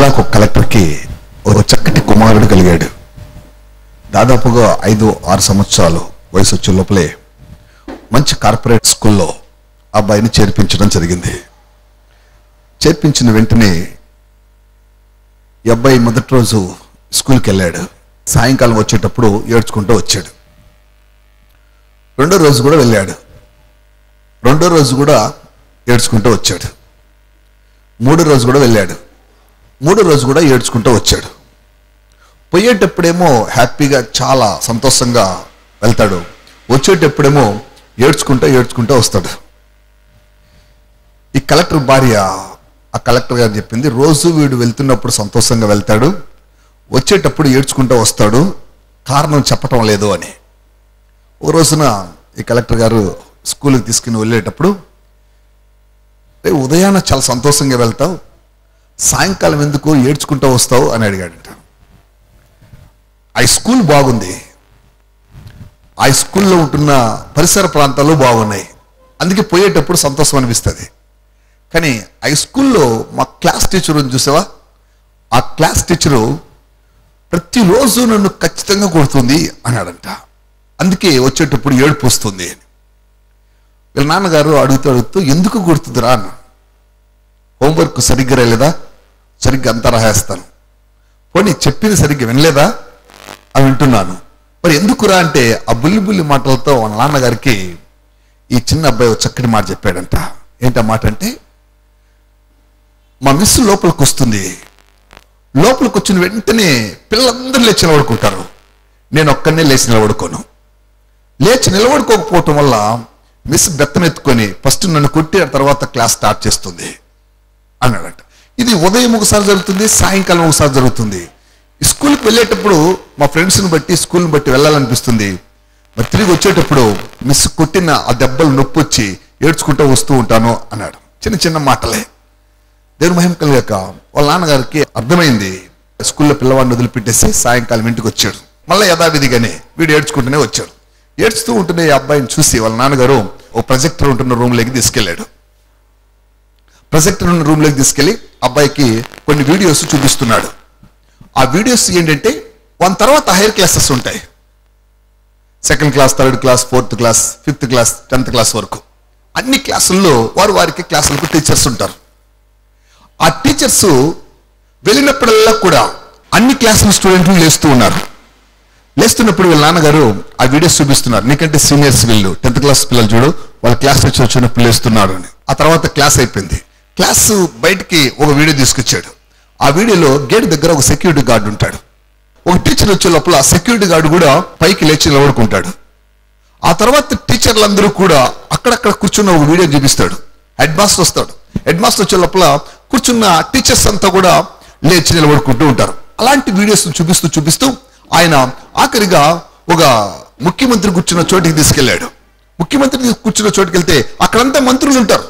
జిల్లాకు ఒక కలెక్టర్కి ఒక చక్కటి కుమారుడు కలిగాడు దాదాపుగా ఐదు ఆరు సంవత్సరాలు వయసు వచ్చే లోపలే మంచి కార్పొరేట్ స్కూల్లో ఆ అబ్బాయిని చేర్పించడం జరిగింది చేర్పించిన వెంటనే ఈ అబ్బాయి మొదటి రోజు స్కూల్కి వెళ్ళాడు సాయంకాలం వచ్చేటప్పుడు ఏడ్చుకుంటూ వచ్చాడు రెండో రోజు కూడా వెళ్ళాడు రెండో రోజు కూడా ఏడ్చుకుంటూ వచ్చాడు మూడో రోజు కూడా వెళ్ళాడు మూడో రోజు కూడా ఏడ్చుకుంటూ వచ్చాడు పోయేటప్పుడేమో హ్యాపీగా చాలా సంతోషంగా వెళ్తాడు వచ్చేటప్పుడేమో ఏడ్చుకుంటూ ఏడ్చుకుంటూ వస్తాడు ఈ కలెక్టర్ భార్య ఆ కలెక్టర్ గారు చెప్పింది రోజు వీడు వెళ్తున్నప్పుడు సంతోషంగా వెళ్తాడు వచ్చేటప్పుడు ఏడ్చుకుంటూ వస్తాడు కారణం చెప్పటం లేదు అని ఓ రోజున ఈ కలెక్టర్ గారు స్కూల్కి తీసుకుని వెళ్ళేటప్పుడు "రేయ్, ఉదయాన చాలా సంతోషంగా వెళ్తావు సాయంకాలం ఎందుకు ఏడ్చుకుంటూ వస్తావు అని అడిగాడంట ఆ స్కూల్ బాగుంది ఆ స్కూల్లో ఉంటున్న పరిసర ప్రాంతాలు బాగున్నాయి అందుకే పోయేటప్పుడు సంతోషం అనిపిస్తుంది కానీ ఆ స్కూల్లో మా క్లాస్ టీచర్ ఉంది చూసావా ఆ క్లాస్ టీచరు ప్రతిరోజు నన్ను ఖచ్చితంగా కొడుతుంది అన్నాడంట అందుకే వచ్చేటప్పుడు ఏడుపు వస్తుంది అని వీళ్ళ నాన్నగారు అడుగుతూ అడుగుతూ ఎందుకు కొడుతుందిరా అన్న హోంవర్క్ సరిగ్గా రాలేదా సరిగ్గా అంతా రాసేస్తాను పోనీ చెప్పింది సరిగ్గా వినలేదా అని వింటున్నాను మరి ఎందుకురా అంటే ఆ బుల్లి బుల్లి మాటలతో వాళ్ళ నాన్నగారికి ఈ చిన్న అబ్బాయి ఒక చక్కటి మాట చెప్పాడంట ఏంటా మాట అంటే మా మిస్ లోపలికి వస్తుంది లోపలికి వచ్చిన వెంటనే పిల్లలందరూ లేచి నిలబడుకుంటారు నేను ఒక్కనే లేచి నిలబడుకోను లేచి నిలబడుకోకపోవటం వల్ల మిస్ బెత్తమెత్తుకొని ఫస్ట్ నన్ను కొట్టి ఆ తర్వాత క్లాస్ స్టార్ట్ చేస్తుంది అన్నాడట ఇది ఉదయం ఒకసారి జరుగుతుంది సాయంకాలం ఒకసారి జరుగుతుంది ఈ స్కూల్కి వెళ్ళేటప్పుడు మా ఫ్రెండ్స్ని బట్టి స్కూల్ని బట్టి వెళ్ళాలనిపిస్తుంది మరి తిరిగి వచ్చేటప్పుడు మిస్ కొట్టిన ఆ దెబ్బలు నొప్పి వచ్చి ఏడ్చుకుంటూ వస్తూ ఉంటాను అన్నాడు చిన్న చిన్న మాటలే దేవుని మహిమ కలిగాక వాళ్ళ నాన్నగారికి అర్థమైంది స్కూల్లో పిల్లవాడిని వదిలిపెట్టేసి సాయంకాలం ఇంటికి వచ్చాడు మళ్ళీ యథావిధిగానే వీడు ఏడ్చుకుంటూనే వచ్చాడు ఏడ్చుతూ ఉంటూనే ఈ అబ్బాయిని చూసి వాళ్ళ నాన్నగారు ఓ ప్రొజెక్టర్ ఉంటున్న రూమ్లోకి తీసుకెళ్ళాడు ప్రొజెక్టర్ ఉన్న రూమ్లోకి తీసుకెళ్ళి అబ్బాయికి కొన్ని వీడియోస్ చూపిస్తున్నాడు ఆ వీడియోస్ ఏంటంటే వన్ తర్వాత హైయర్ క్లాసెస్ ఉంటాయి second class third class fourth class fifth class tenth class వరకు అన్ని క్లాసుల్లో వారు వారికి క్లాసులకు టీచర్స్ ఉంటారు ఆ టీచర్స్ వెళ్ళినప్పుడల్లా కూడా అన్ని క్లాసుల స్టూడెంట్లు లేస్తూ ఉన్నారు లేస్తున్నప్పుడు వీళ్ళ నాన్నగారు ఆ వీడియోస్ చూపిస్తున్నారు నీకంటే సీనియర్స్ వీళ్ళు టెన్త్ క్లాస్ పిల్లలు చూడు వాళ్ళ క్లాస్ నుంచి వచ్చినప్పుడు లేస్తున్నారు అని ఆ తర్వాత క్లాస్ అయిపోయింది క్లాస్ బయటికి ఒక వీడియో తీసుకొచ్చాడు ఆ వీడియోలో గేట్ దగ్గర ఒక సెక్యూరిటీ గార్డు ఉంటాడు ఒక టీచర్ వచ్చే లోపల ఆ సెక్యూరిటీ గార్డు కూడా పైకి లేచి నిలబడుకుంటాడు ఆ తర్వాత టీచర్లందరూ కూడా అక్కడక్కడ కూర్చున్న ఒక వీడియో చూపిస్తాడు హెడ్ మాస్టర్ వస్తాడు హెడ్ మాస్టర్ వచ్చే లోపల కూర్చున్న టీచర్స్ అంతా కూడా లేచి నిలబడుకుంటూ ఉంటారు అలాంటి వీడియోస్ చూపిస్తూ చూపిస్తూ ఆయన ఆఖరిగా ఒక ముఖ్యమంత్రి కూర్చున్న చోటికి తీసుకెళ్లాడు ముఖ్యమంత్రి కూర్చున్న చోటుకి వెళ్తే అక్కడంతా మంత్రులు ఉంటారు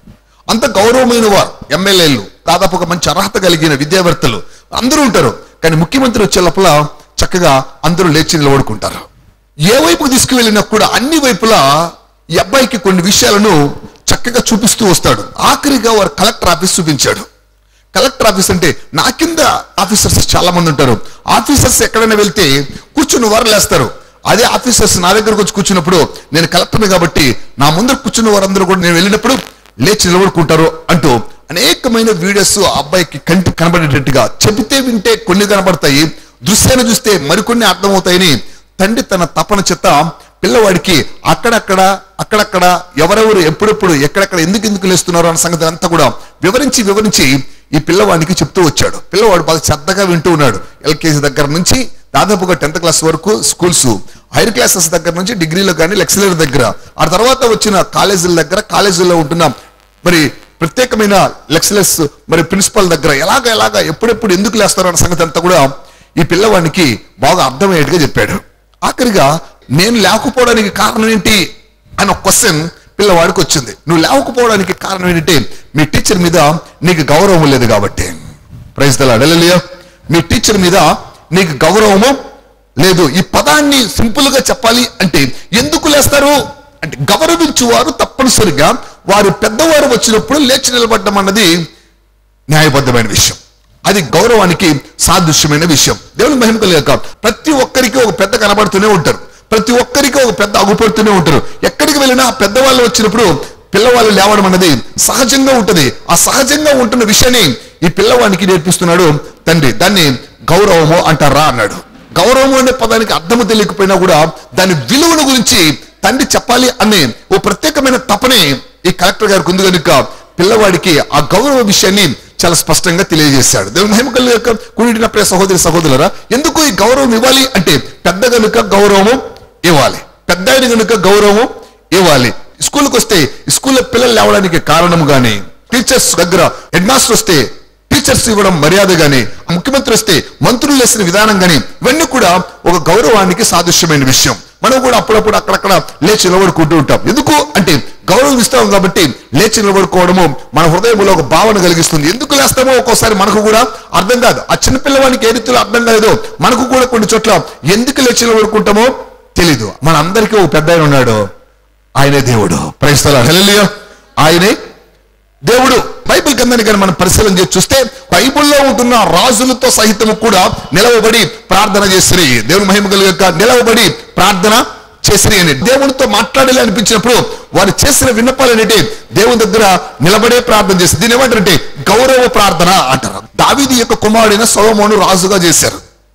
అంత గౌరవమైన వారు ఎమ్మెల్యేలు దాదాపు ఒక మంచి అర్హత కలిగిన విద్యావేత్తలు అందరూ ఉంటారు కానీ ముఖ్యమంత్రి వచ్చే లోపల చక్కగా అందరూ లేచి నిలబడుకుంటారు ఏ వైపుకు తీసుకువెళ్ళినా కూడా అన్ని వైపులా ఈ అబ్బాయికి కొన్ని విషయాలను చక్కగా చూపిస్తూ వస్తాడు ఆఖరిగా వారు కలెక్టర్ ఆఫీస్ చూపించాడు కలెక్టర్ ఆఫీస్ అంటే నా కింద ఆఫీసర్స్ చాలా మంది ఉంటారు ఆఫీసర్స్ ఎక్కడైనా వెళ్తే కూర్చుని వారు లేస్తారు అదే ఆఫీసర్స్ నా దగ్గరకు వచ్చి కూర్చున్నప్పుడు నేను కలెక్టర్ని కాబట్టి నా ముందర కూర్చున్న వారందరూ కూడా నేను వెళ్ళినప్పుడు లేచి నిలబడుకుంటారు అంటూ అనేకమైన వీడియోస్ ఆ అబ్బాయికి కంటి కనబడేటట్టుగా చెబితే వింటే కొన్ని కనబడతాయి దృశ్యాన్ని చూస్తే మరికొన్ని అర్థమవుతాయని తండ్రి తన తపన చేత పిల్లవాడికి అక్కడక్కడ అక్కడక్కడ ఎవరెవరు ఎప్పుడెప్పుడు ఎక్కడెక్కడ ఎందుకు ఎందుకు లేస్తున్నారు అన్న సంగతి అంతా కూడా వివరించి వివరించి ఈ పిల్లవాడికి చెప్తూ వచ్చాడు పిల్లవాడు బాగా శ్రద్ధగా వింటూ ఉన్నాడు ఎల్కేజీ దగ్గర నుంచి దాదాపుగా టెన్త్ క్లాస్ వరకు స్కూల్స్ హైయర్ క్లాసెస్ దగ్గర నుంచి డిగ్రీలో కానీ లెక్చరర్ దగ్గర ఆ తర్వాత వచ్చిన కాలేజీల దగ్గర కాలేజీల్లో ఉంటున్న మరి ప్రత్యేకమైన లెక్చరర్స్ మరి ప్రిన్సిపల్ దగ్గర ఎలాగ ఎలాగ ఎప్పుడెప్పుడు ఎందుకు లేస్తారు అన్న సంగతి అంతా కూడా ఈ పిల్లవాడికి బాగా అర్థమయ్యేట్టుగా చెప్పాడు ఆఖరిగా నేను లేకపోవడానికి కారణం ఏంటి అని ఒక క్వశ్చన్ పిల్లవాడికి వచ్చింది నువ్వు లేకపోవడానికి కారణం ఏంటంటే మీ టీచర్ మీద నీకు గౌరవం లేదు కాబట్టి ప్రైజ్ దళ మీ టీచర్ మీద నీకు గౌరవము లేదు ఈ పదాన్ని సింపుల్ గా చెప్పాలి అంటే ఎందుకు లేస్తారు అంటే గౌరవించువారు తప్పనిసరిగా వారి పెద్దవారు వచ్చినప్పుడు లేచి నిలబడ్డం అన్నది న్యాయబద్ధమైన విషయం అది గౌరవానికి సాదృశ్యమైన విషయం దేవుని మహిమ కలిగాక ప్రతి ఒక్కరికి ఒక పెద్ద కనబడుతూనే ఉంటారు ప్రతి ఒక్కరికి ఒక పెద్ద అగుపడుతూనే ఉంటారు ఎక్కడికి వెళ్ళినా పెద్దవాళ్ళు వచ్చినప్పుడు పిల్లవాళ్ళు లేవడం అన్నది సహజంగా ఉంటది ఆ సహజంగా ఉంటున్న విషయాన్ని ఈ పిల్లవానికి నేర్పిస్తున్నాడు తండ్రి దాన్ని గౌరవము అంటారా అన్నాడు గౌరవము అనే పదానికి అర్థము తెలియకపోయినా కూడా దాని విలువను గురించి తండ్రి చెప్పాలి అనే ఓ ప్రత్యేకమైన తపనే ఈ కలెక్టర్ గారికి ఉంది కనుక పిల్లవాడికి ఆ గౌరవ విషయాన్ని చాలా స్పష్టంగా తెలియజేశాడు దేవుని మహిమ కలిగాక కూడిన ప్రియ సహోదరి సహోదరులరా ఎందుకు ఈ గౌరవం ఇవ్వాలి అంటే పెద్ద గనుక గౌరవము ఇవ్వాలి పెద్ద ఆయన గనుక గౌరవం ఇవ్వాలి స్కూల్కి వస్తే స్కూల్లో పిల్లలు లేవడానికి కారణం గాని టీచర్స్ దగ్గర హెడ్ మాస్టర్ వస్తే టీచర్స్ ఇవ్వడం మర్యాద గాని ముఖ్యమంత్రి వస్తే మంత్రులు వేసిన విధానం గాని ఇవన్నీ కూడా ఒక గౌరవానికి సాదృశ్యమైన విషయం మనం కూడా అప్పుడప్పుడు అక్కడక్కడ లేచి నిలబడుకుంటూ ఉంటాం ఎందుకు అంటే గౌరవం ఇస్తాం కాబట్టి లేచి నిలబడుకోవడము మన హృదయంలో ఒక భావన కలిగిస్తుంది ఎందుకు లేస్తామో ఒక్కోసారి మనకు కూడా అర్థం కాదు ఆ చిన్న పిల్లవానికి ఏ రీతిలో అర్థం కాలేదో మనకు కూడా కొన్ని చోట్ల ఎందుకు లేచి నిలబడుకుంటామో తెలీదు మన అందరికీ ఒక పెద్ద ఆయన ఉన్నాడు ఆయనే దేవుడు ప్రయత్నాలు హెలలియో ఆయనే దేవుడు బైబిల్ గ్రంథాన్ని కానీ మనం పరిశీలన చేసి చూస్తే బైబిల్లో ఉంటున్న రాజులతో సహితము కూడా నిలవబడి ప్రార్థన చేసిరి దేవుని మహిమ కలిగాక నిలవబడి ప్రార్థన చేసిరి అని దేవునితో మాట్లాడాలి అనిపించినప్పుడు వారు చేసిన విన్నపాలు అనేటి దేవుని దగ్గర నిలబడే ప్రార్థన చేసి దీని ఏమంటారంటే గౌరవ ప్రార్థన అంటారు దావీది యొక్క కుమారుడైన సొలమోను రాజుగా చేశారు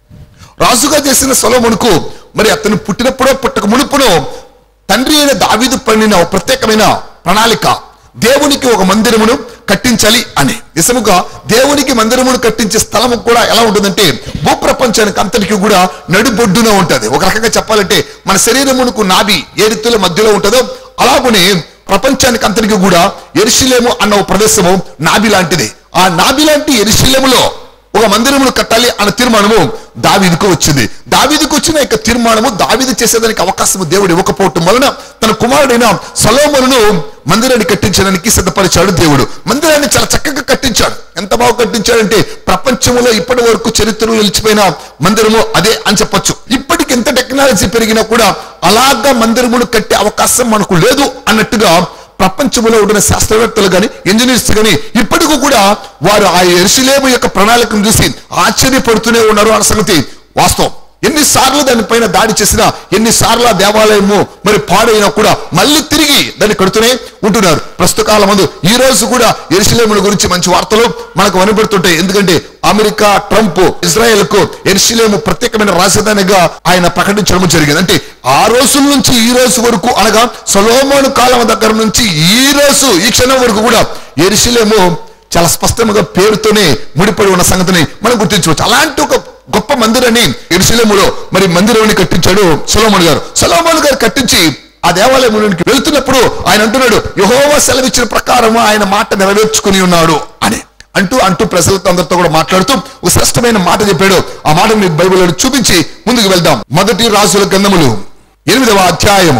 రాజుగా చేసిన సొలమునుకు మరి అతను పుట్టినప్పుడో పుట్టక మునుపునో తండ్రి అయిన దావీదు పడిన ఒక ప్రత్యేకమైన ప్రణాళిక దేవునికి ఒక మందిరమును కట్టించాలి అని నిజముగా దేవునికి మందిరమును కట్టించే స్థలము కూడా ఎలా ఉంటుందంటే భూప్రపంచానికి అంతటికి కూడా నడుబొడ్డున ఉంటది ఒక రకంగా చెప్పాలంటే మన శరీరమునకు నాభి ఏ రీతిలో మధ్యలో ఉంటుందో అలాగనే ప్రపంచానికి అంతటికి కూడా ఎరుశలేము అన్న ఒక ప్రదేశము నాభి లాంటిది ఆ నాభి లాంటి ఎరుశలేములో ఒక మందిరమును కట్టాలి అన్న తీర్మానము దావీదుకు వచ్చింది దావీదుకు వచ్చిన యొక్క తీర్మానము దావీదు చేసేదానికి అవకాశం దేవుడు ఇవ్వకపోవటం వలన తన కుమారుడైన సలోమనును మందిరాన్ని కట్టించడానికి సిద్ధపరిచాడు దేవుడు మందిరాన్ని చాలా చక్కగా కట్టించాడు ఎంత బాగా కట్టించాడంటే ప్రపంచంలో ఇప్పటి వరకు చరిత్రలో నిలిచిపోయిన మందిరము అదే అని చెప్పొచ్చు ఇప్పటికి ఎంత టెక్నాలజీ పెరిగినా కూడా అలాగా మందిరమును కట్టే అవకాశం మనకు లేదు అన్నట్టుగా ప్రపంచంలో ఉండిన శాస్త్రవేత్తలు కానీ ఇంజనీర్స్ కానీ ఇప్పటికీ కూడా వారు ఆ ఎరుసలేము యొక్క ప్రణాళికను చూసి ఆశ్చర్యపడుతూనే ఉన్నారు అన్న సంగతి వాస్తవం ఎన్నిసార్లు దానిపైన దాడి చేసినా ఎన్నిసార్లు ఆ దేవాలయము మరి పాడైనా కూడా మళ్ళీ తిరిగి దాన్ని కడుతూనే ఉంటున్నారు ప్రస్తుత కాలం ముందు ఈ రోజు కూడా ఎరుసలేముల గురించి మంచి వార్తలు మనకు వినబడుతుంటాయి ఎందుకంటే అమెరికా ట్రంప్ ఇజ్రాయెల్ కు ఎరుసలేము ప్రత్యేకమైన రాజధానిగా ఆయన ప్రకటించడం జరిగింది అంటే ఆ రోజుల నుంచి ఈ రోజు వరకు అనగా సొలోమోను కాలం దగ్గర నుంచి ఈ రోజు ఈ క్షణం వరకు కూడా ఎరుసలేము చాలా స్పష్టంగా పేరుతోనే ముడిపడి ఉన్న సంగతిని మనం గుర్తించవచ్చు అలాంటి ఒక గొప్ప మందిరాన్ని ఎరుసలేములో మరి మందిరాన్ని కట్టించాడు సొలోమోన్ గారు సొలోమోన్ గారు కట్టించి ఆ దేవాలయంలోనికి వెళ్తున్నప్పుడు ఆయన అంటున్నాడు యహోవా సెలవిచ్చిన ప్రకారం ఆయన మాట నెరవేర్చుకుని ఉన్నాడు అని అంటూ అంటూ ప్రజలతో అందరితో కూడా మాట్లాడుతూ ఒక శ్రేష్టమైన మాట చెప్పాడు ఆ మాట మీకు బైబిల్లో చూపించి ముందుకు వెళ్దాం మొదటి రాజుల గంధములు ఎనిమిదవ అధ్యాయము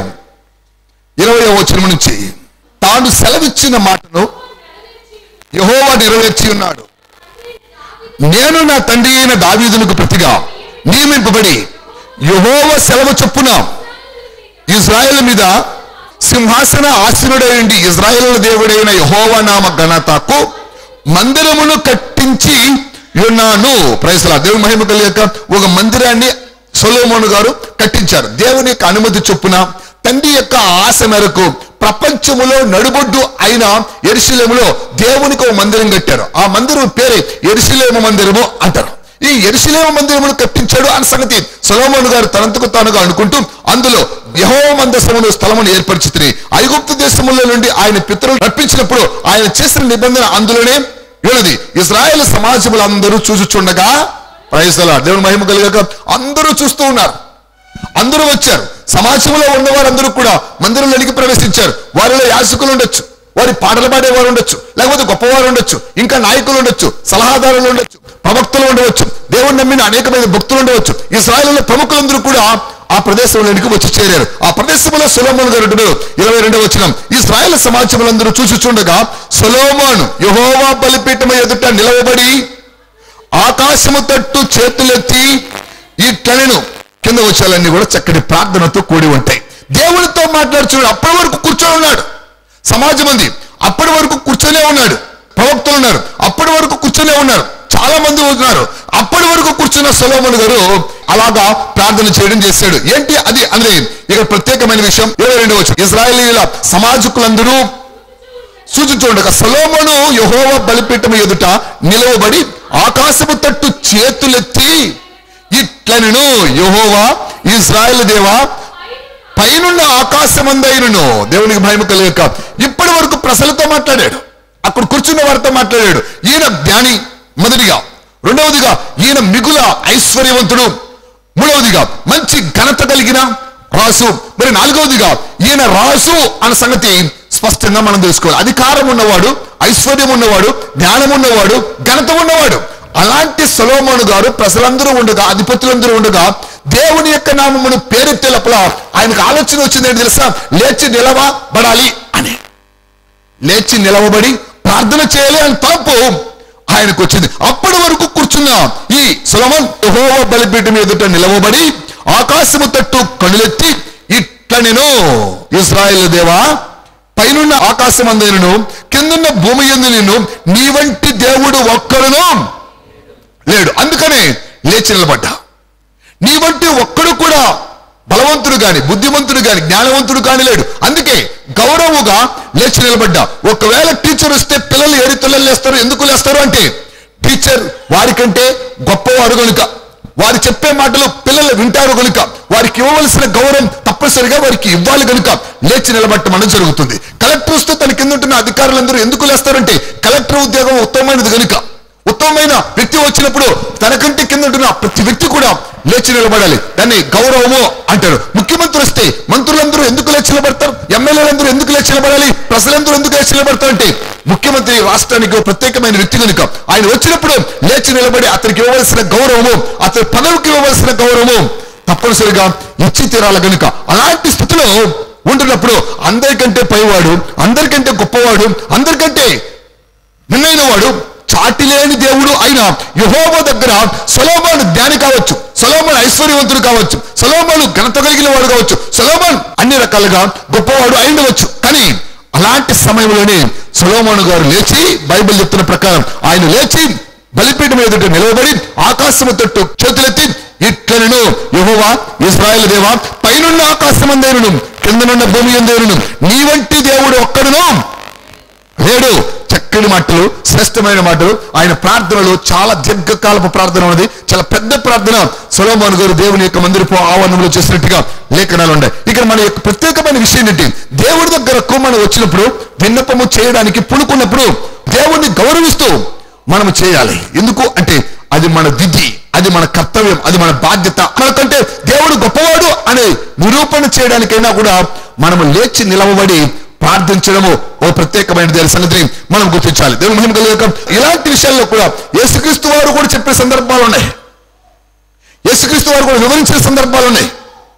ఇరవై వచనం నుంచి తాను సెలవిచ్చిన మాటను యహోవా నెరవేర్చి ఉన్నాడు నేను నా తండ్రి అయిన దావీదులకు ప్రతిగా నియమింపబడి యహోవ సెలవు చొప్పున ఇజ్రాయెల్ మీద సింహాసన ఆసీనుడైండి ఇజ్రాయెల్ దేవుడైన యహోవ నామ ఘనతకు మందిరమును కట్టించి ఉన్నాను ప్రైసలా దేవుని మహిమ కలిగాక ఒక మందిరాన్ని సొలోమోను గారు కట్టించారు దేవుని యొక్క అనుమతి చొప్పున తండ్రి యొక్క ఆశ మేరకు ప్రపంచములో నడుబొడ్డు అయిన ఎరుశలేములో దేవునికి ఒక మందిరం కట్టారు ఆ మందిరం పేరే ఎరుశలేము మందిరము అంటారు ఈ ఎరుశలేము మందిరమును కట్టించాడు అన్న సంగతి సొలోమోను గారు తనంతకు తానుగా అనుకుంటూ అందులో యహో మందసమును స్థలమును ఏర్పరిచితిని ఐగుప్తు దేశములో నుండి ఆయన పితరులు రప్పించినప్పుడు ఆయన చేసిన నిబంధన అందులోనే ఉన్నది ఇజ్రాయెల్ సమాజములు అందరూ చూచుచుండగా ప్రయసల దేవుని మహిమ కలిగాక అందరూ చూస్తూ ఉన్నారు అందరూ వచ్చారు సమాజంలో ఉన్న వారందరూ కూడా మందిరంలోనికి ప్రవేశించారు వారిలో యాజకులు ఉండొచ్చు వారి పాటలు పాడేవారు ఉండొచ్చు లేకపోతే గొప్పవారు ఉండొచ్చు ఇంకా నాయకులు ఉండొచ్చు సలహాదారులు ఉండొచ్చు ప్రవక్తలు ఉండవచ్చు దేవుని నమ్మిన అనేకమైన భక్తులు ఉండవచ్చు ఇస్రాయల్లో ప్రముఖులందరూ కూడా ఆ ప్రదేశంలోనికి వచ్చి చేరారు ఆ ప్రదేశంలో సొలోమోన్ గారు అంటున్నారు ఇరవై రెండవ వచ్చిన ఇస్రాయల్ సమాజములందరూ చూచుచుండగా సొలోమోను యహోవా బలిపీఠము ఎదుట నిలవబడి ఆకాశము తట్టు చేతులెత్తి ఈ టెనెను కింద వచ్చాలన్నీ కూడా చక్కటి ప్రార్థనతో కూడి ఉంటాయి దేవునితో మాట్లాడుచున్నాడు అప్పటి వరకు కూర్చొని ఉన్నాడు సమాజం ఉంది అప్పటి వరకు కూర్చొనే ఉన్నాడు ప్రవక్తలు ఉన్నారు అప్పటి వరకు కూర్చొనే ఉన్నారు చాలా మంది ఉన్నారు అప్పటి వరకు కూర్చున్న సొలోమన్ గారు అలాగా ప్రార్థన చేయడం చేశాడు ఏంటి అది అందులో ఇక ప్రత్యేకమైన విషయం ఇరవై రెండు వచ్చి ఇజ్రాయేలీల సమాజకులందరూ సూచించుండగా సొలోమోను యహోవ బలిపీఠం ఎదుట నిలవబడి ఆకాశము తట్టు చేతులెత్తి ఇట్లనను యహోవా ఇజ్రాయేల్ దేవా పైనున్న ఆకాశమందైనను దేవునికి భయం కలిగక ఇప్పటి వరకు ప్రజలతో మాట్లాడాడు అక్కడ కూర్చున్న వారితో మాట్లాడాడు ఈయన జ్ఞాని మొదటిగా రెండవదిగా ఈయన మిగుల ఐశ్వర్యవంతుడు మూడవదిగా మంచి ఘనత కలిగిన రాసు మరి నాలుగవదిగా ఈయన రాసు అన్న సంగతి స్పష్టంగా మనం తెలుసుకోవాలి అధికారం ఉన్నవాడు ఐశ్వర్యం ఉన్నవాడు జ్ఞానం ఉన్నవాడు ఘనత ఉన్నవాడు అలాంటి సొలోమోను గారు ప్రజలందరూ ఉండగా అధిపతులందరూ ఉండగా దేవుని యొక్క నామమును పేరెత్తే లోపల ఆయనకు ఆలోచన వచ్చింది ఏంటి తెలుసా లేచి నిలవబడాలి అని లేచి నిలవబడి ప్రార్థన చేయాలి అని తలంపు ఆయనకు వచ్చింది అప్పటి వరకు కూర్చున్న ఈ సులమన్ యెహోవా బలిపీఠం ఎదుట నిలవబడి ఆకాశము తట్టు కనులెత్తి ఇట్లనెను ఇజ్రాయేల్ దేవా పైనున్న ఆకాశం అందైనను కిందున్న భూమి ఎందు నిన్ను నీ వంటి దేవుడు ఒక్కడును లేడు అందుకనే లేచి నిలబడ్డా నీ వంటి ఒక్కడు కూడా బలవంతుడు గాని బుద్ధిమంతుడు గాని జ్ఞానవంతుడు కాని లేడు అందుకే గౌరవముగా లేచి నిలబడ్డా ఒకవేళ టీచర్ వస్తే పిల్లలు ఏడు పిల్లలు లేస్తారు ఎందుకు లేస్తారు అంటే టీచర్ వారికంటే గొప్పవారు కనుక వారు చెప్పే మాటలు పిల్లలు వింటారు కనుక వారికి ఇవ్వవలసిన గౌరవం తప్పనిసరిగా వారికి ఇవ్వాలి కనుక లేచి నిలబట్టం అనేది జరుగుతుంది కలెక్టర్ వస్తే తన కింద ఉంటున్న అధికారులందరూ ఎందుకు లేస్తారంటే కలెక్టర్ ఉద్యోగం ఉత్తమమైనది కనుక ఉత్తమమైన వ్యక్తి వచ్చినప్పుడు తనకంటే కింద ఉంటున్న ప్రతి వ్యక్తి కూడా లేచి నిలబడాలి దాన్ని గౌరవము అంటారు ముఖ్యమంత్రి వస్తే మంత్రులందరూ ఎందుకు లేచి నిలబడతారు ఎమ్మెల్యేలందరూ ఎందుకు లేచి నిలబడాలి ప్రజలందరూ ఎందుకు లేచి నిలబడతారు అంటే ముఖ్యమంత్రి రాష్ట్రానికి ఒక ప్రత్యేకమైన వ్యక్తి కనుక ఆయన వచ్చినప్పుడు లేచి నిలబడి అతనికి ఇవ్వవలసిన గౌరవము అతని పదవికి ఇవ్వవలసిన గౌరవము తప్పనిసరిగా ఇచ్చి తీరాలి కనుక అలాంటి స్థితిలో ఉంటున్నప్పుడు అందరికంటే పైవాడు అందరికంటే గొప్పవాడు అందరికంటే నిన్నైన వాడు చాటి లేని దేవుడు అయిన యహోవ దగ్గర సొలోమాను జ్ఞాని కావచ్చు సొలోమాన్ ఐశ్వర్యవంతుడు కావచ్చు సొలోమాను ఘనత కలిగిన వాడు కావచ్చు సొలోమాన్ అన్ని రకాలుగా గొప్పవాడు అయిండవచ్చు కానీ అలాంటి సమయంలోనే సొలోమాను గారు లేచి బైబిల్ చెప్తున్న ప్రకారం ఆయన లేచి బలిపీఠం ఎదుట నిలవబడి ఆకాశము తట్టు చేతులెత్తి ఇట్లనను యహోవా ఇజ్రాయెల్ దేవా పైనున్న ఆకాశమందేనును కిందనున్న భూమి ఎందేనును నీ వంటి దేవుడు ఒక్కడును లేడు చక్కని మాటలు శ్రేష్టమైన మాటలు ఆయన ప్రార్థనలు చాలా దీర్ఘకాలపు ప్రార్థన ఉన్నది చాలా పెద్ద ప్రార్థన సొలోమోన్ గారు దేవుని యొక్క మందిరపు ఆవరణంలో చేసినట్టుగా లేఖనాలు ఉన్నాయి ఇక్కడ మన యొక్క ప్రత్యేకమైన విషయం ఏంటి దేవుడి దగ్గరకు మనం వచ్చినప్పుడు విన్నపము చేయడానికి పుణుకున్నప్పుడు దేవుణ్ణి గౌరవిస్తూ మనము చేయాలి ఎందుకు అంటే అది మన విధి అది మన కర్తవ్యం అది మన బాధ్యత మనకంటే దేవుడు గొప్పవాడు అనే నిరూపణ చేయడానికైనా కూడా మనము లేచి నిలవబడి ప్రార్థించడము ఓ ప్రత్యేకమైన దేని సంగతిని మనం గుర్తించాలి దేవుని మహిమ కలిగాక ఇలాంటి విషయాల్లో కూడా యేసుక్రీస్తు వారు కూడా చెప్పే సందర్భాలు ఉన్నాయి యేసుక్రీస్తు వారు కూడా వివరించిన సందర్భాలు ఉన్నాయి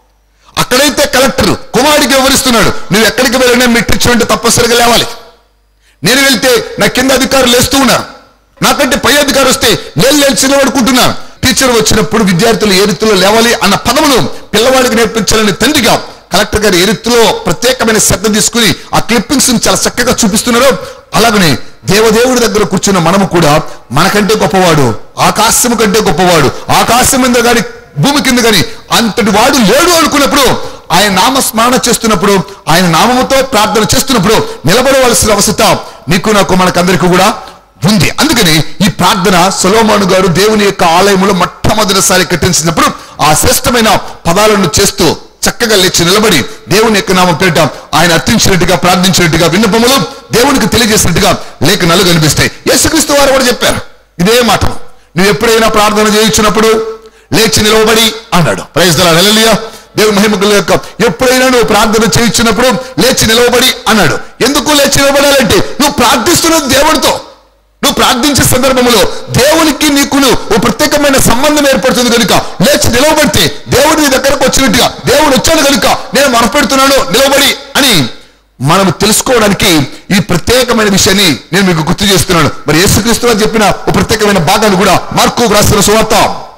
అక్కడైతే కలెక్టర్ కుమారుడికి వివరిస్తున్నాడు నువ్వు ఎక్కడికి వెళ్ళినా మెట్రిక్స్ అంటే తప్పనిసరిగా లేవాలి నేను వెళ్తే నా కింద అధికారులు లేస్తూ ఉన్నారు నాకంటే పై అధికారి వస్తే నేను లేచి నిలబడుకుంటున్నాను టీచర్ వచ్చినప్పుడు విద్యార్థులు ఏ రీతిలో లేవాలి అన్న పదమును పిల్లవాడికి నేర్పించాలని తండ్రిగా కలెక్టర్ గారు ఏ రీతిలో ప్రత్యేకమైన శ్రద్ధ తీసుకుని ఆ క్లిప్పింగ్స్ చాలా చక్కగా చూపిస్తున్నారు అలాగనే దేవదేవుడి దగ్గర కూర్చున్న మనము కూడా మనకంటే గొప్పవాడు ఆకాశము కంటే గొప్పవాడు ఆకాశం మీద గాని భూమి కింద గాని అంతటి వాడు లేడు అనుకున్నప్పుడు ఆయన నామస్మరణ చేస్తున్నప్పుడు ఆయన నామముతో ప్రార్థన చేస్తున్నప్పుడు నిలబడవలసిన అవసరం నీకు నాకు మనకందరికీ కూడా ఉంది అందుకని ఈ ప్రార్థన సొలోమాను గారు దేవుని యొక్క ఆలయంలో మొట్టమొదటిసారి కట్టించినప్పుడు ఆ శ్రేష్టమైన పదాలను చేస్తూ చక్కగా లేచి నిలబడి దేవుని యొక్క నామం పేరిట ఆయన అర్థించినట్టుగా ప్రార్థించినట్టుగా విన్నపములు దేవునికి తెలియజేసినట్టుగా లేఖనాలు కనిపిస్తాయి యేసుక్రీస్తు వారు కూడా చెప్పారు ఇదే మాట నువ్వు ఎప్పుడైనా ప్రార్థన చేయించినప్పుడు లేచి నిలవబడి అన్నాడు ప్రైజ్ దళ దేవుని మహిమకుల యొక్క ఎప్పుడైనా నువ్వు ప్రార్థన చేయించినప్పుడు లేచి నిలవబడి అన్నాడు ఎందుకు లేచి నిలబడాలంటే నువ్వు ప్రార్థిస్తున్నది దేవుడితో నువ్వు ప్రార్థించే సందర్భంలో దేవునికి నీకును ఓ ప్రత్యేకమైన సంబంధం ఏర్పడుతుంది కనుక లేచి నిలవబడితే దేవుడు నీ దగ్గరకు వచ్చినట్టుగా దేవుడు వచ్చాడు కనుక నేను మొరపెడుతున్నాను నిలవబడి అని మనం తెలుసుకోవడానికి ఈ ప్రత్యేకమైన విషయాన్ని నేను మీకు గుర్తు చేస్తున్నాను మరి యేసుక్రీస్తు అని చెప్పిన ఒక ప్రత్యేకమైన భాగాన్ని కూడా మార్కు రాసిన సువార్త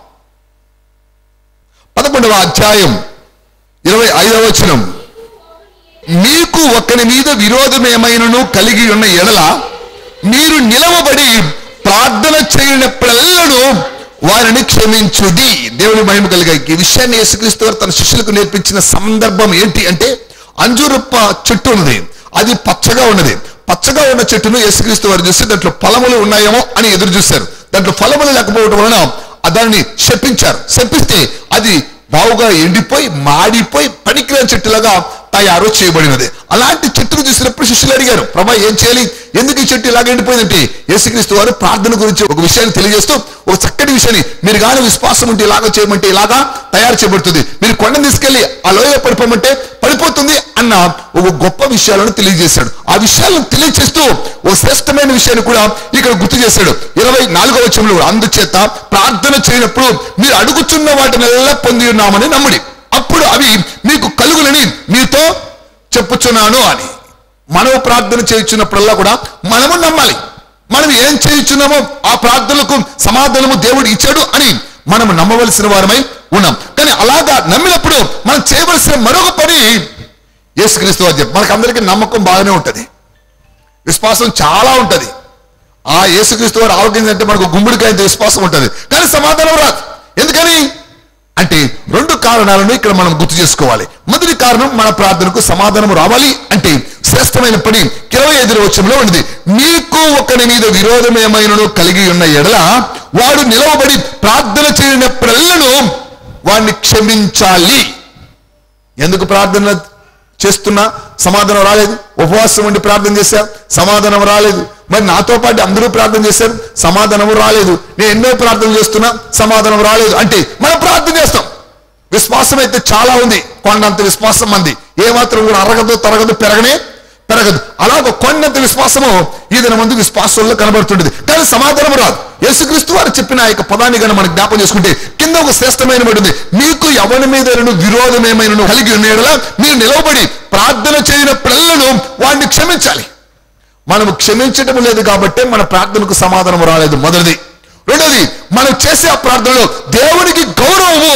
పదకొండవ అధ్యాయం ఇరవై ఐదవ వచనం మీకు ఒకని మీద విరోధమేమైనను కలిగి ఉన్న ఎడల మీరు నిలవబడి ప్రార్థన చేయనప్పుడెల్లను వారిని క్షమించుడి దేవుని మహిమ కలిగా ఈ విషయాన్ని యేసుక్రీస్తు వారు తన శిష్యులకు నేర్పించిన సందర్భం ఏంటి అంటే అంజూరప్ప చెట్టు ఉన్నది అది పచ్చగా ఉన్నది పచ్చగా ఉన్న చెట్టును యేసుక్రీస్తు వారు చూసి దాంట్లో ఫలములు ఉన్నాయేమో అని ఎదురు చూశారు దాంట్లో ఫలములు లేకపోవడం వలన ఆ దాన్ని శపించారు శపిస్తే అది బావుగా ఎండిపోయి మాడిపోయి పనికిరాని చెట్టులాగా తయారు చేయబడినది అలాంటి చెట్టును చూసినప్పుడు శిష్యులు అడిగారు ప్రభా ఏం చేయాలి ఎందుకు ఈ చెట్టు ఇలాగ ఎండిపోయిందంటే యేసుక్రీస్తు వారు ప్రార్థన గురించి ఒక విషయాన్ని తెలియజేస్తూ ఒక చక్కటి విషయాన్ని మీరు కానీ విశ్వాసం ఉంటే ఇలాగ చేయమంటే ఇలాగా తయారు చేయబడుతుంది మీరు కొండను తీసుకెళ్లి ఆ లోయలో పడిపోమంటే పడిపోతుంది అన్న ఒక గొప్ప విషయాలను తెలియజేశాడు ఆ విషయాలను తెలియజేస్తూ ఒక శ్రేష్టమైన విషయాన్ని కూడా ఇక్కడ గుర్తు చేశాడు ఇరవై నాలుగవ వచనంలో కూడా అందుచేత ప్రార్థన చేయనప్పుడు మీరు అడుగుచున్న వాటినెల్లా పొంది ఉన్నామని నమ్ముడి అప్పుడు అవి మీకు కలుగులని మీతో చెప్పుచున్నాను అని మనము ప్రార్థన చేయించున్నప్పుడల్లా కూడా మనము నమ్మాలి మనం ఏం చేయించున్నామో ఆ ప్రార్థనలకు సమాధానము దేవుడు ఇచ్చాడు అని మనం నమ్మవలసిన వారమై ఉన్నాం కానీ అలాగా నమ్మినప్పుడు మనం చేయవలసిన మరొక పని యేసుక్రీస్తు వారు చెప్పి మనకందరికీ నమ్మకం బాగానే ఉంటది విశ్వాసం చాలా ఉంటది ఆ యేసుక్రీస్తు వారు ఆరోగ్యం మనకు గుమ్ముడికాయ విశ్వాసం ఉంటది కానీ సమాధానం రాదు ఎందుకని అంటే రెండు కారణాలను ఇక్కడ మనం గుర్తు చేసుకోవాలి మొదటి కారణం మన ప్రార్థనకు సమాధానం రావాలి అంటే శ్రేష్టమైన పని ఇరవై ఐదు వచ్చంలో ఉన్నది మీకు ఒకరి మీద విరోధం ఏమైనను కలిగి ఉన్న ఎడల వాడు నిలవబడి ప్రార్థన చేయనప్పుడల్లను వాడిని క్షమించాలి ఎందుకు ప్రార్థన చేస్తున్నా సమాధానం రాలేదు ఉపవాసం ఉండి ప్రార్థన చేశా సమాధానం రాలేదు మరి నాతో పాటు అందరూ ప్రార్థన చేశారు సమాధానం రాలేదు నేను ఎన్నో ప్రార్థన చేస్తున్నా సమాధానం రాలేదు అంటే మనం ప్రార్థన చేస్తాం విశ్వాసం అయితే చాలా ఉంది కొండంత విశ్వాసం మంది ఏమాత్రం కూడా అరగదు తరగదు పెరగనే పెరగదు అలాగ కొండంత విశ్వాసము ఈ దిన ముందు విశ్వాసంలో కనబడుతుండేది కానీ సమాధానం రాదు యేసుక్రీస్తు వారు చెప్పిన ఆ యొక్క పదాన్ని కనుక మనం జ్ఞాపం చేసుకుంటే కింద ఒక శ్రేష్టమైన ఉంటుంది మీకు ఎవరి మీద విరోధం ఏమైనా కలిగి ఉండేలా మీరు నిలవబడి ప్రార్థన చేయనప్పుడల్లను వాడిని క్షమించాలి మనము క్షమించటం లేదు కాబట్టి మన ప్రార్థనకు సమాధానం రాలేదు మొదటిది రెండోది మనం చేసే ఆ ప్రార్థనలో దేవునికి గౌరవము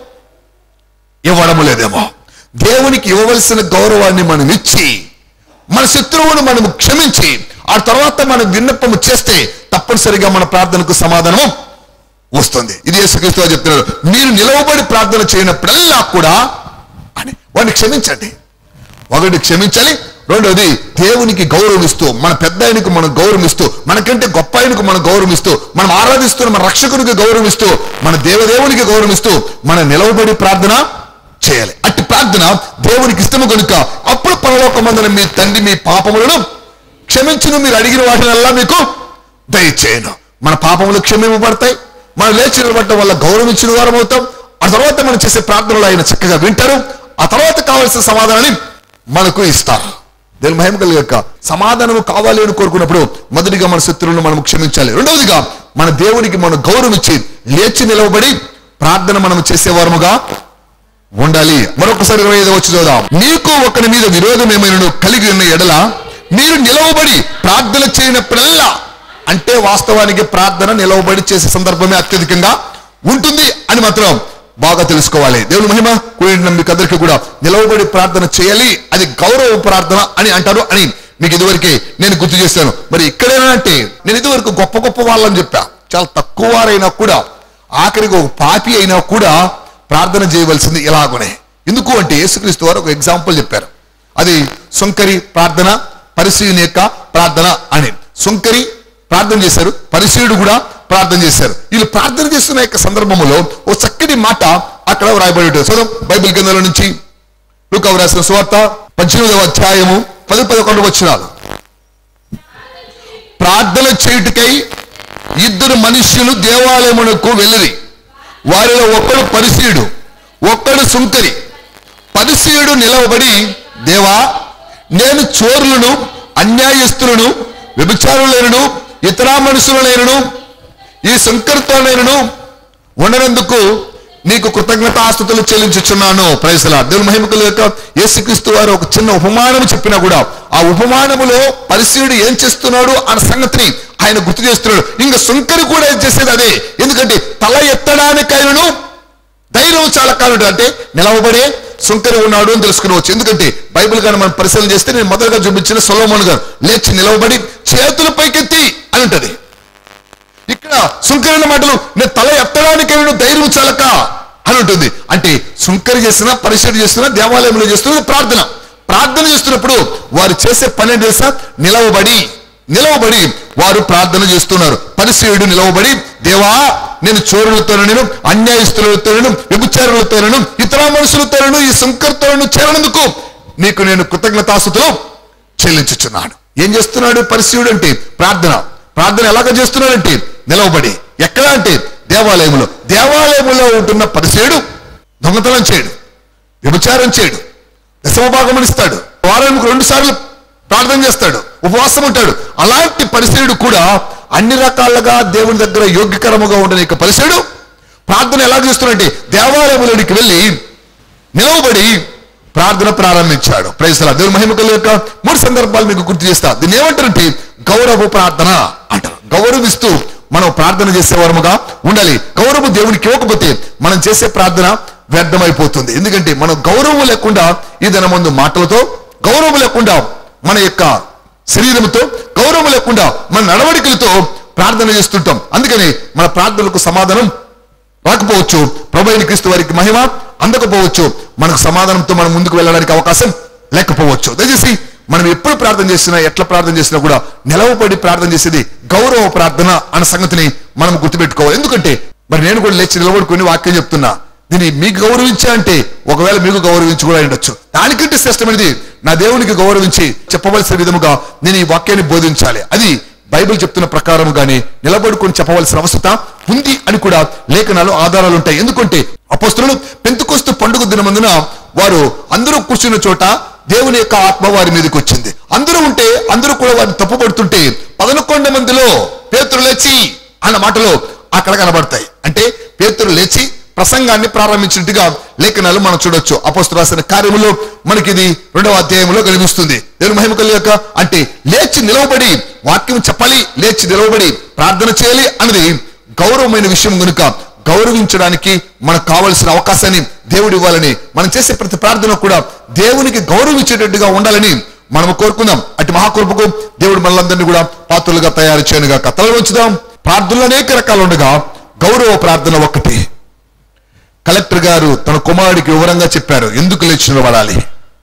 ఇవ్వడము లేదేమో దేవునికి ఇవ్వవలసిన గౌరవాన్ని మనం ఇచ్చి మన శత్రువును మనము క్షమించి ఆ తర్వాత మనం విన్నపము చేస్తే తప్పనిసరిగా మన ప్రార్థనకు సమాధానం వస్తుంది ఇది యేసుక్రీస్తు వారు చెప్తున్నారు మీరు నిలవబడి ప్రార్థన చేయనప్పుడల్లా కూడా అని వాడిని క్షమించండి ఒకటి క్షమించాలి రెండోది దేవునికి గౌరవం ఇస్తూ మన పెద్ద ఆయనకు మనం గౌరవం ఇస్తూ మనకంటే గొప్ప ఆయనకు మనం గౌరవం ఇస్తూ మనం ఆరాధిస్తున్న మన రక్షకునికి గౌరవం ఇస్తూ మన దేవదేవునికి గౌరవం ఇస్తూ మన నిలవబడి ప్రార్థన చేయాలి అట్టి ప్రార్థన దేవునికి ఇష్టము కనుక అప్పుడు పరలోకమందున మీ తండ్రి మీ పాపములను క్షమించును మీరు అడిగిన వాటినల్లా మీకు దయచేయను మన పాపములు క్షమింపబడతాయి మనం లేచి నిలబడటం వల్ల గౌరవించిన వారం అవుతాం ఆ తర్వాత మనం చేసే ప్రార్థనలు ఆయన చక్కగా వింటారు ఆ తర్వాత కావాల్సిన సమాధానాన్ని మనకు ఇస్తారు దేవుని మహిమ కలిగాక సమాధానం కావాలి అని కోరుకున్నప్పుడు మొదటిగా మన శత్రువులను మనం క్షమించాలి రెండవదిగా మన దేవునికి మనం గౌరవం ఇచ్చి లేచి నిలవబడి ప్రార్థన మనం చేసేవారముగా ఉండాలి మరొకసారి ఇరవై ఐదు వచ్చి చూద్దాం మీకు ఒకరి మీద విరోధం ఏమైనా కలిగి ఉన్న ఎడల మీరు నిలవబడి ప్రార్థన చేయనప్పుడల్లా అంటే వాస్తవానికి ప్రార్థన నిలవబడి చేసే సందర్భమే అత్యధికంగా ఉంటుంది అని మాత్రం బాగా తెలుసుకోవాలి దేవుని మహిమ కూడిన మీకు అందరికీ కూడా నిలవబడి ప్రార్థన చేయాలి అది గౌరవ ప్రార్థన అని అంటారు అని మీకు ఇదివరకే నేను గుర్తు చేశాను మరి ఇక్కడేనా అంటే నేను ఇదివరకు గొప్ప గొప్ప వాళ్ళని చెప్పా చాలా తక్కువ వారైనా కూడా ఆఖరికి ఒక పాపి అయినా కూడా ప్రార్థన చేయవలసింది ఇలాగునే ఎందుకు అంటే యేసుక్రీస్తు వారు ఒక ఎగ్జాంపుల్ చెప్పారు అది సుంకరి ప్రార్థన పరిశీలన యొక్క ప్రార్థన అని సుంకరి ప్రార్థన చేశారు పరిశీలుడు కూడా ప్రార్థన చేశారు వీళ్ళు ప్రార్థన చేస్తున్న యొక్క సందర్భంలో ఓ చక్కటి మాట అక్కడ వ్రాయబడి ఉంటుంది చదువు బైబిల్ కిందలో నుంచి లూకా రాసిన సువార్త పద్దెనిమిదవ అధ్యాయము పది పదకొండు వచ్చినాలు ప్రార్థన చేయుటకై ఇద్దరు మనుష్యులు దేవాలయమునకు వెళ్ళిరి వారిలో ఒకడు పరిశీయుడు ఒక్కడు సుంకరి పరిశీయుడు నిలవబడి దేవా నేను చోరులను అన్యాయస్తులను వ్యభిచారులైనను ఇతర మనుషులైనను ఈ శంకర్తోనైనను ఉండనందుకు నీకు కృతజ్ఞతాస్తుతులు చెల్లించుచున్నాను ప్రైసలా దేవుని మహిమకుల యొక్క యేసుక్రీస్తు వారు ఒక చిన్న ఉపమానం చెప్పినా కూడా ఆ ఉపమానములో పరిశీలుడు ఏం చేస్తున్నాడు అన్న సంగతిని ఆయన గుర్తు చేస్తున్నాడు ఇంకా సుంకరి కూడా ఏం చేసేది అదే ఎందుకంటే తల ఎత్తడానికైనను ధైర్యం చాలా కాలం అంటే నిలవబడే సుంకరి ఉన్నాడు అని తెలుసుకునవచ్చు ఎందుకంటే బైబిల్ కానీ మనం పరిశీలన చేస్తే నేను మొదలుగా చూపించిన సొలోమోన్ గారు లేచి నిలవబడి చేతులు పైకెత్తి అని ఉంటది సుంకరైన మాటలు నేను తల ఎత్తడానికి నేను ధైర్యం చాలక అని ఉంటుంది అంటే సుంకరి చేసిన పరిశీలన చేస్తున్న దేవాలయంలో చేస్తున్న ప్రార్థన ప్రార్థన చేస్తున్నప్పుడు వారు చేసే పని ఏంటి తెలుసా నిలవబడి నిలవబడి వారు ప్రార్థన చేస్తున్నారు పరిశీయుడు నిలవబడి దేవా నేను చోరులతోనూ అన్యాయస్తులతోనూ వ్యభిచారులతోనూ ఇతర మనుషులతోనూ ఈ సుంకరితోనూ చేరనందుకు నీకు నేను కృతజ్ఞతాస్తుతులు చెల్లించుచున్నాడు ఏం చేస్తున్నాడు పరిశీయుడు అంటే ప్రార్థన ప్రార్థన ఎలాగ చేస్తున్నాడంటే నిలవబడి ఎక్కడ అంటే దేవాలయంలో దేవాలయంలో ఉంటున్న పరిశీయుడు దొంగతనం చేయడు వ్యభిచారం చేయడు దశమభాగం ఇస్తాడు వారానికి రెండు సార్లు ప్రార్థన చేస్తాడు ఉపవాసం ఉంటాడు అలాంటి పరిశీలుడు కూడా అన్ని రకాలుగా దేవుని దగ్గర యోగ్యకరముగా ఉండని యొక్క పరిశీలుడు ప్రార్థన ఎలా చేస్తున్నాడంటే దేవాలయంలోనికి వెళ్ళి నిలవబడి ప్రార్థన ప్రారంభించాడు ప్రైసలా దేవుని మహిమకుల యొక్క మూడు సందర్భాలు మీకు గుర్తు చేస్తా దీన్ని ఏమంటారంటే గౌరవ ప్రార్థన అంటారు గౌరవిస్తూ మనం ప్రార్థన చేసేవారముగా ఉండాలి గౌరవం దేవునికి ఇవ్వకపోతే మనం చేసే ప్రార్థన వ్యర్థమైపోతుంది ఎందుకంటే మనం గౌరవం లేకుండా ఈ ముందు మాటలతో గౌరవం లేకుండా మన యొక్క శరీరంతో గౌరవం లేకుండా మన నడవడికలతో ప్రార్థన చేస్తుంటాం అందుకని మన ప్రార్థనలకు సమాధానం రాకపోవచ్చు ప్రభు అయిన క్రీస్తు వారికి మహిమ అందకపోవచ్చు మనకు సమాధానంతో మనం ముందుకు వెళ్ళడానికి అవకాశం లేకపోవచ్చు దయచేసి మనం ఎప్పుడు ప్రార్థన చేసినా ఎట్లా ప్రార్థన చేసినా కూడా నిలవబడి ప్రార్థన చేసేది గౌరవ ప్రార్థన అన్న సంగతిని మనం గుర్తుపెట్టుకోవాలి ఎందుకంటే మరి నేను కూడా లేచి నిలబడుకొని వాక్యం చెప్తున్నా దీన్ని మీకు గౌరవించా అంటే ఒకవేళ మీకు గౌరవించి కూడా ఉండొచ్చు దానికంటే శ్రేష్టమైనది నా దేవునికి గౌరవించి చెప్పవలసిన విధముగా నేను ఈ వాక్యాన్ని బోధించాలి అది బైబిల్ చెప్తున్న ప్రకారం గాని నిలబడుకొని చెప్పవలసిన అవసరత ఉంది అని కూడా లేఖనాలు ఆధారాలు ఉంటాయి ఎందుకంటే అపోస్తులు పెంతుకొస్తు పండుగ దినమందున వారు అందరూ కూర్చున్న చోట దేవుని యొక్క ఆత్మ వారి మీదకి వచ్చింది అందరూ ఉంటే అందరూ కూడా వారిని తప్పుపడుతుంటే పదనకొండ మందిలో పేతురు లేచి అన్న మాటలో అక్కడ కనబడతాయి అంటే పేతురు లేచి ప్రసంగాన్ని ప్రారంభించినట్టుగా లేఖనాలు మనం చూడొచ్చు అపోస్తలు రాసిన కార్యములో మనకి ఇది రెండవ అధ్యాయంలో కనిపిస్తుంది దేవుని మహిమకల యొక్క అంటే లేచి నిలవబడి వాక్యం చెప్పాలి లేచి నిలవబడి ప్రార్థన చేయాలి అన్నది గౌరవమైన విషయం కనుక గౌరవించడానికి మనకు కావలసిన అవకాశాన్ని దేవుడు ఇవ్వాలని మనం చేసే ప్రతి ప్రార్థన కూడా దేవునికి గౌరవించేటట్టుగా ఉండాలని మనం కోరుకుందాం అటు మహాకృపకు దేవుడు మనలందరినీ కూడా పాత్రలుగా తయారు చేయనుగా కథలు ఉంచుదాం ప్రార్థనలు అనేక రకాలు ఉండగా గౌరవ ప్రార్థన ఒక్కటి కలెక్టర్ గారు తన కుమారుడికి వివరంగా చెప్పారు ఎందుకు లేచి నిలబడాలి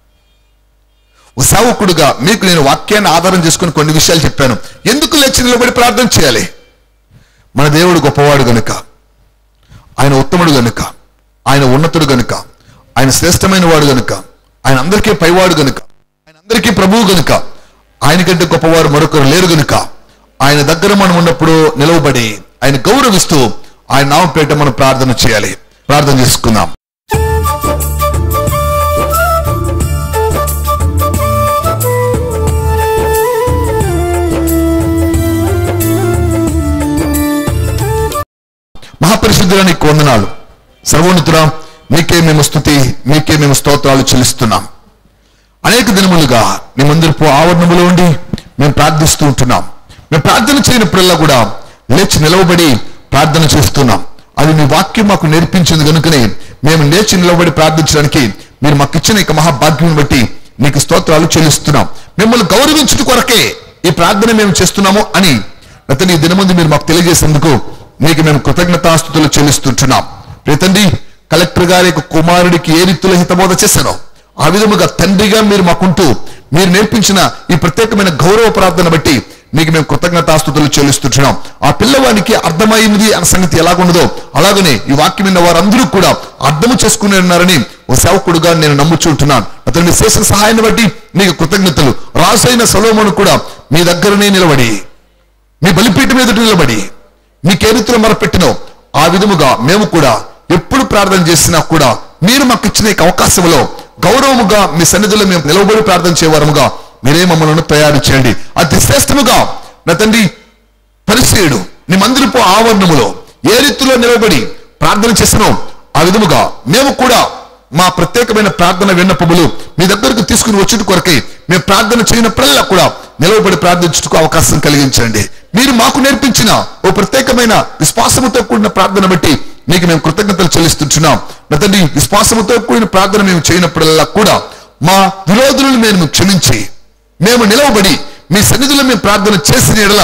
ఓ సేవకుడుగా మీకు నేను వాక్యాన్ని ఆధారం చేసుకుని కొన్ని విషయాలు చెప్పాను ఎందుకు లేచి నిలబడి ప్రార్థన చేయాలి మన దేవుడు గొప్పవాడు గనుక ఆయన ఉత్తముడు గనుక ఆయన ఉన్నతుడు గనుక ఆయన శ్రేష్టమైన వాడు గనుక ఆయన అందరికీ పైవాడు గనుక ఆయన అందరికీ ప్రభువు గనుక ఆయన కంటే గొప్పవారు మరొకరు లేరు గనుక ఆయన దగ్గర మనం ఉన్నప్పుడు నిలవబడి ఆయన గౌరవిస్తూ ఆయన నామపేట మనం ప్రార్థన చేయాలి ప్రార్థన చేసుకుందాం మహాపరిశుద్ధుల నీకు వందనాలు సర్వోన్నతుడా మీకే మేము స్థుతి మీకే మేము స్తోత్రాలు చెల్లిస్తున్నాం అనేక దినములుగా మీ మందిరపు ఆవరణములో ఉండి మేము ప్రార్థిస్తూ ఉంటున్నాం మేము ప్రార్థన చేయనప్పుడల్లా కూడా లేచి నిలవబడి ప్రార్థన చేస్తున్నాం అది మీ వాక్యం మాకు నేర్పించింది కనుకనే మేము లేచి నిలవబడి ప్రార్థించడానికి మీరు మాకు ఇచ్చిన ఇక మహాభాగ్యం బట్టి నీకు స్తోత్రాలు చెల్లిస్తున్నాం మిమ్మల్ని గౌరవించుట కొరకే ఈ ప్రార్థన మేము చేస్తున్నాము అని అతని ఈ దినముందు మీరు మాకు తెలియజేసేందుకు మీకు మేము కృతజ్ఞతాస్తుతులు చెల్లిస్తుంటున్నాం ప్రియతండి కలెక్టర్ గారి యొక్క కుమారుడికి ఏ రీతిలో హితబోధ చేశానో ఆ విధముగా తండ్రిగా మీరు మాకుంటూ మీరు నేర్పించిన ఈ ప్రత్యేకమైన గౌరవ ప్రార్థన బట్టి మీకు మేము కృతజ్ఞతాస్తుతులు చెల్లిస్తుంటున్నాం ఆ పిల్లవానికి అర్థమైంది అన్న సంగతి ఎలాగుండదో అలాగనే ఈ వాక్యం విన్న వారందరూ కూడా అర్థము చేసుకుని ఉన్నారని ఓ సేవకుడుగా నేను నమ్ముచుంటున్నాను అతను మీ చేసిన సహాయాన్ని బట్టి మీకు కృతజ్ఞతలు రాసైన సొలోమును కూడా మీ దగ్గరనే నిలబడి మీ బలిపీఠం ఎదుట నిలబడి మీకే రీతిలో మొరపెట్టినో ఆ విధముగా మేము కూడా ఎప్పుడు ప్రార్థన చేసినా కూడా మీరు మాకు ఇచ్చిన ఈ అవకాశంలో గౌరవముగా మీ సన్నిధిలో మేము నిలవబడి ప్రార్థన చేయవారముగా మీరే మమ్మల్ని తయారు చేయండి అతి శ్రేష్టముగా నా తండ్రి పరిచయుడు నీ మందిరపు ఆవరణములో ఏ రీతిలో నిలబడి ప్రార్థన చేసినో ఆ విధముగా మేము కూడా మా ప్రత్యేకమైన ప్రార్థన విన్నపములు మీ దగ్గరకు తీసుకుని వచ్చుట కొరకై మేము ప్రార్థన చేయనప్పుడల్లా కూడా నిలవబడి ప్రార్థించుటకు అవకాశం కలిగించండి మీరు మాకు నేర్పించిన ఓ ప్రత్యేకమైన విశ్వాసముతో కూడిన ప్రార్థన బట్టి మీకు మేము కృతజ్ఞతలు చెల్లిస్తుంటున్నాం నా తండ్రి విశ్వాసముతో కూడిన ప్రార్థన మేము చేయనప్పుడల్లా కూడా మా విరోధులను మేము క్షమించి మేము నిలవబడి మీ సన్నిధిలో మేము ప్రార్థన చేసిన ఎడల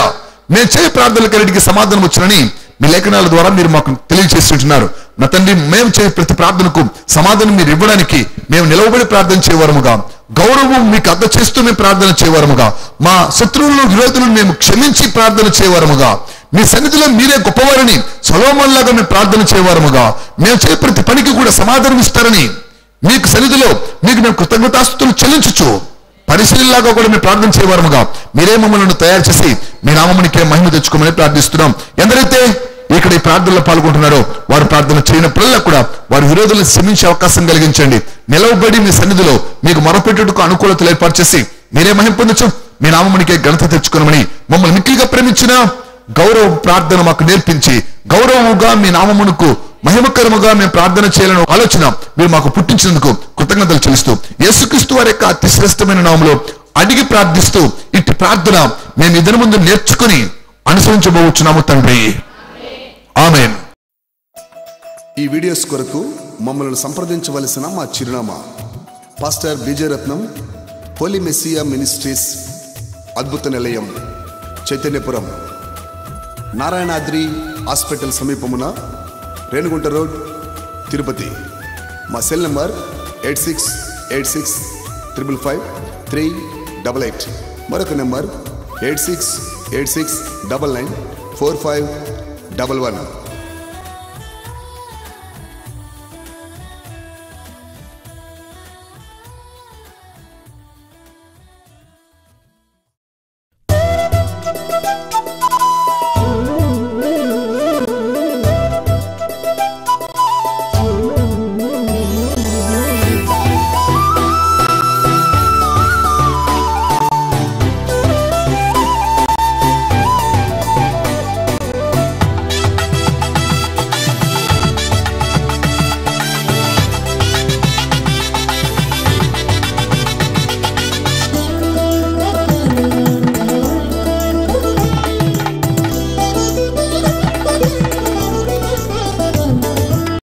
మేము చేయ ప్రార్థనలకన్నిటికీ సమాధానం వచ్చునని మీ లేఖనాల ద్వారా మీరు మాకు తెలియజేస్తుంటున్నారు నా తండ్రి మేము చేయ ప్రతి ప్రార్థనకు సమాధానం మీరు ఇవ్వడానికి మేము నిలవబడి ప్రార్థన చేయవరముగా గౌరవం మీకు అర్థ చేస్తూ మేము ప్రార్థన చేయవరముగా మా శత్రువులను విరోధులను మేము క్షమించి ప్రార్థన చేయవరముగా మీ సన్నిధిలో మీరే గొప్పవారని సలోమల్లాగా మేము ప్రార్థన చేయవరముగా మేము చేయ ప్రతి పనికి కూడా సమాధానం ఇస్తారని మీకు సన్నిధిలో మీకు మేము కృతజ్ఞతాస్తులు చెల్లించచ్చు పరిశీలిలాగా కూడా మేము ప్రార్థన చేయవారముగా మీరే మమ్మల్ని తయారు చేసి మీ నామమునికే మహిమ తెచ్చుకోమని ప్రార్థిస్తున్నాం ఎందరైతే ఇక్కడ ఈ ప్రార్థనలో పాల్గొంటున్నారో వారు ప్రార్థన చేయనప్పుడల్లా కూడా వారి విరోధులను శ్రమించే అవకాశం కలిగించండి నిలవబడి మీ సన్నిధిలో మీకు మొరపెట్టుటకు అనుకూలతలు ఏర్పాటు చేసి మీరే మహిమ పొందొచ్చు మీ నామమునికే ఘనత తెచ్చుకోనమని మమ్మల్ని మిక్కిలిగా ప్రేమించిన గౌరవ ప్రార్థన మాకు నేర్పించి గౌరవముగా మీ నామమునకు మహిమకరముగా మేము ప్రార్థన చేయాలని ఆలోచన మీరు మాకు పుట్టించినందుకు కృతజ్ఞతలు చెల్లిస్తూ యేసుక్రీస్తు వారి యొక్క అతి శ్రేష్టమైన నామంలో అడిగి ప్రార్థిస్తూ ఇట్టి ప్రార్థన మేము ఇద్దరి ముందు నేర్చుకుని అనుసరించబోచున్నాము తండ్రి ఆమెన్ ఈ వీడియోస్ కొరకు మమ్మల్ని సంప్రదించవలసిన మా చిరునామా pastor Vijayaratnam holy Messiah ministries అద్భుత నిలయం చైతన్యపురం నారాయణాద్రి హాస్పిటల్ సమీపమున రేణుగుంట రోడ్ తిరుపతి మా cell number eight six eight six triple five three double eight మరొక number eight six eight six double nine four five double one